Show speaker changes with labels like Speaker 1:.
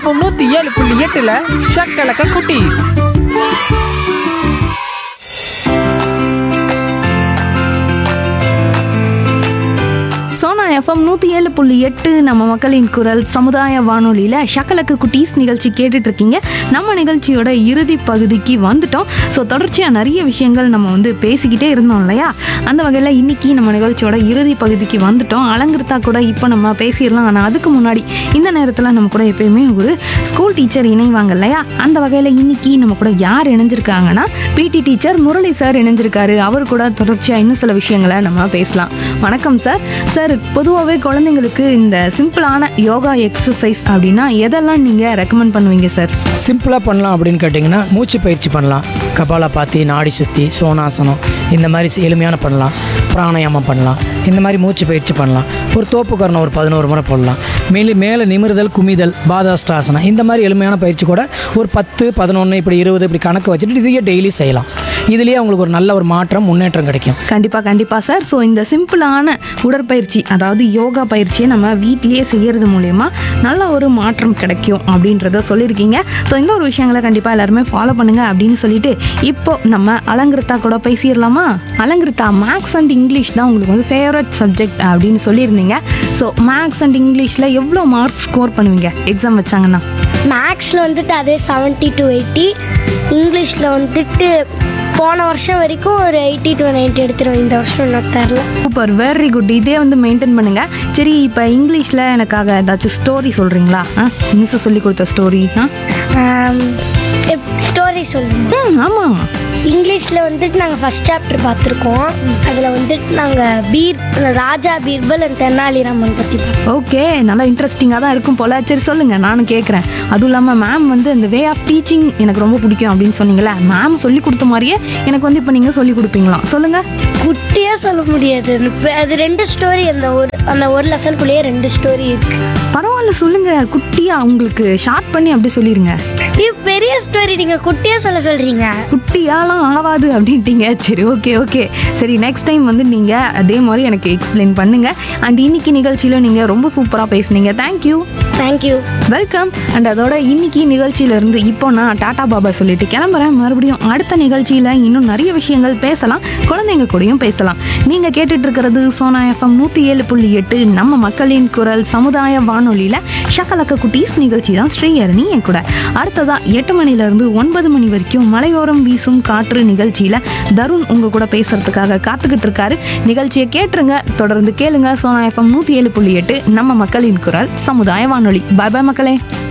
Speaker 1: FM நூத்தி ஏழு புள்ளி எட்டுல ஷக்கலக்க குட்டி
Speaker 2: சோனா எஃப்எம் நூற்றி ஏழு புள்ளி எட்டு நம்ம மக்களின் குரல் சமுதாய வானொலியில் ஷக்கலக்கு குட்டீஸ் நிகழ்ச்சி கேட்டுட்டு இருக்கீங்க நம்ம நிகழ்ச்சியோட இறுதி பகுதிக்கு வந்துட்டோம் ஸோ தொடர்ச்சியாக நிறைய விஷயங்கள் நம்ம வந்து பேசிக்கிட்டே இருந்தோம் இல்லையா அந்த வகையில் இன்னைக்கு நம்ம நிகழ்ச்சியோட இறுதி பகுதிக்கு வந்துட்டோம் அலங்கிருத்தா கூட இப்போ நம்ம பேசிடலாம் ஆனால் அதுக்கு முன்னாடி இந்த நேரத்தில் நம்ம கூட எப்பயுமே ஒரு ஸ்கூல் டீச்சர் இணைவாங்க இல்லையா அந்த வகையில் இன்னைக்கு நம்ம கூட யார் இணைஞ்சிருக்காங்கன்னா பிடி டீச்சர் முரளி சார் இணைஞ்சிருக்காரு அவர் கூட தொடர்ச்சியாக இன்னும் சில விஷயங்களை நம்ம பேசலாம் வணக்கம் சார் சார் பொதுவாகவே குழந்தைங்களுக்கு இந்த சிம்பிளான யோகா எக்ஸசைஸ் அப்படின்னா எதெல்லாம் நீங்கள் ரெக்கமெண்ட் பண்ணுவீங்க சார்
Speaker 3: சிம்பிளாக பண்ணலாம் அப்படின்னு கேட்டிங்கன்னா மூச்சு பயிற்சி பண்ணலாம் கபாலா பாத்தி நாடி சுத்தி சோனாசனம் இந்த மாதிரி சி- எளிமையான பண்ணலாம் பிராணாயாமம் பண்ணலாம் இந்த மாதிரி மூச்சு பயிற்சி பண்ணலாம் ஒரு தோப்பு கரணம் ஒரு பதினோரு முறை போடலாம் மேலே மேலே நிமிருதல் குமிதல் பாதாஷ்டாசனம் இந்த மாதிரி எளிமையான பயிற்சி கூட ஒரு பத்து பதினொன்று இப்படி இருபது இப்படி கணக்கு வச்சுட்டு இதையே டெய்லி செய்யலாம் இதுலேயே அவங்களுக்கு ஒரு நல்ல ஒரு மாற்றம் முன்னேற்றம் கிடைக்கும்
Speaker 2: கண்டிப்பாக கண்டிப்பாக சார் ஸோ இந்த சிம்பிளான உடற்பயிற்சி அதாவது யோகா பயிற்சியை நம்ம வீட்டிலேயே செய்யறது மூலயமா நல்ல ஒரு மாற்றம் கிடைக்கும் அப்படின்றத சொல்லியிருக்கீங்க ஸோ இந்த ஒரு விஷயங்களை கண்டிப்பாக எல்லாருமே ஃபாலோ பண்ணுங்க அப்படின்னு சொல்லிட்டு இப்போ நம்ம அலங்கிருத்தா கூட பேசிடலாமா அலங்கிருத்தா மேக்ஸ் அண்ட் இங்கிலீஷ் தான் உங்களுக்கு வந்து ஃபேவரட் சப்ஜெக்ட் அப்படின்னு சொல்லியிருந்தீங்க ஸோ மேக்ஸ் அண்ட் இங்கிலீஷில் எவ்வளோ மார்க்ஸ் ஸ்கோர் பண்ணுவீங்க எக்ஸாம் வச்சாங்கன்னா
Speaker 4: மேக்ஸில் வந்துட்டு அதே செவன்ட்டி டு எயிட்டி இங்கிலீஷில் வந்துட்டு போன வருஷம் வரைக்கும் ஒரு எயிட்டி டு நைன்ட்டி எடுத்துருவேன் இந்த வருஷம் எனக்கு தெரில
Speaker 2: சூப்பர் வெரி குட் இதே வந்து மெயின்டைன் பண்ணுங்க சரி இப்போ இங்கிலீஷில் எனக்காக ஏதாச்சும் ஸ்டோரி சொல்கிறீங்களா ஆ மிஸ் சொல்லி கொடுத்த ஸ்டோரி ஆ
Speaker 4: ஸ்டோரி சொல்லுங்க
Speaker 2: ம் ஆமாம்
Speaker 4: இங்கிலீஷில் வந்துட்டு நாங்கள் ஃபஸ்ட் சாப்டர் பார்த்துருக்கோம் அதில் வந்துட்டு நாங்கள் பீர் ராஜா பீர்பல் அண்ட் தென்னாலிராமன் பற்றி பார்த்தோம்
Speaker 2: ஓகே நல்லா இன்ட்ரெஸ்டிங்காக தான் இருக்கும் போல சரி சொல்லுங்கள் நானும் கேட்குறேன் அதுவும் இல்லாமல் மேம் வந்து அந்த வே ஆஃப் டீச்சிங் எனக்கு ரொம்ப பிடிக்கும் அப்படின்னு சொன்னீங்களே மேம் சொல்லி கொடுத்த மாதிரியே எனக்கு வந்து இப்போ நீங்கள் சொல்லி கொடுப்பீங்களாம் சொல்லுங்கள்
Speaker 4: குட்டியாக சொல்ல முடியாது அது- அது ரெண்டு ஸ்டோரி அந்த ஒரு அந்த ஒரு லெசனுக்குள்ளேயே ரெண்டு ஸ்டோரி இருக்கு
Speaker 2: பரவாயில்ல சொல்லுங்கள் குட்டியாக உங்களுக்கு ஷார்ட் பண்ணி அப்படியே சொல்லிடுங்க
Speaker 4: இது பெரிய ஸ்டோரி நீங்கள் குட்டியாக சொல்ல சொல்கிறீங்க
Speaker 2: குட்டியாலாம் ஆகாது அப்படின்ட்டீங்க சரி ஓகே ஓகே சரி நெக்ஸ்ட் டைம் வந்து நீங்கள் அதே மாதிரி எனக்கு எக்ஸ்பிளைன் பண்ணுங்கள் அண்ட் இன்னைக்கு நிகழ்ச்சியில் நீங்கள் ரொம்ப சூப்பராக பேசுனீங்க தேங்க்யூ
Speaker 4: தேங்க்யூ
Speaker 2: வெல்கம் அண்ட் அதோட இன்னைக்கு நிகழ்ச்சியிலேருந்து இப்போ நான் டாடா பாபா சொல்லிட்டு கிளம்புறேன் மறுபடியும் அடுத்த நிகழ்ச்சியில் இன்னும் நிறைய விஷயங்கள் பேசலாம் குழந்தைங்க கூடயும் பேசலாம் நீங்கள் கேட்டுட்டு இருக்கிறது சோனா எஃப்எம் நூற்றி ஏழு புள்ளி எட்டு நம்ம மக்களின் குரல் சமுதாய வானொலியில் ஷக்கலக்க குட்டீஸ் நிகழ்ச்சி தான் ஸ்ரீஹரணி என் கூட அடுத்ததா எட்டு மணிலேருந்து ஒன்பது மணி வரைக்கும் மலையோரம் வீசும் காற்று நிகழ்ச்சியில் தருண் உங்கள் கூட பேசுறதுக்காக காத்துக்கிட்டு இருக்காரு நிகழ்ச்சியை கேட்டுருங்க தொடர்ந்து கேளுங்க சோனா எஃப்எம் நூற்றி ஏழு புள்ளி எட்டு நம்ம மக்களின் குரல் சமுதாய வானொலி பாய் பாய் மக்களே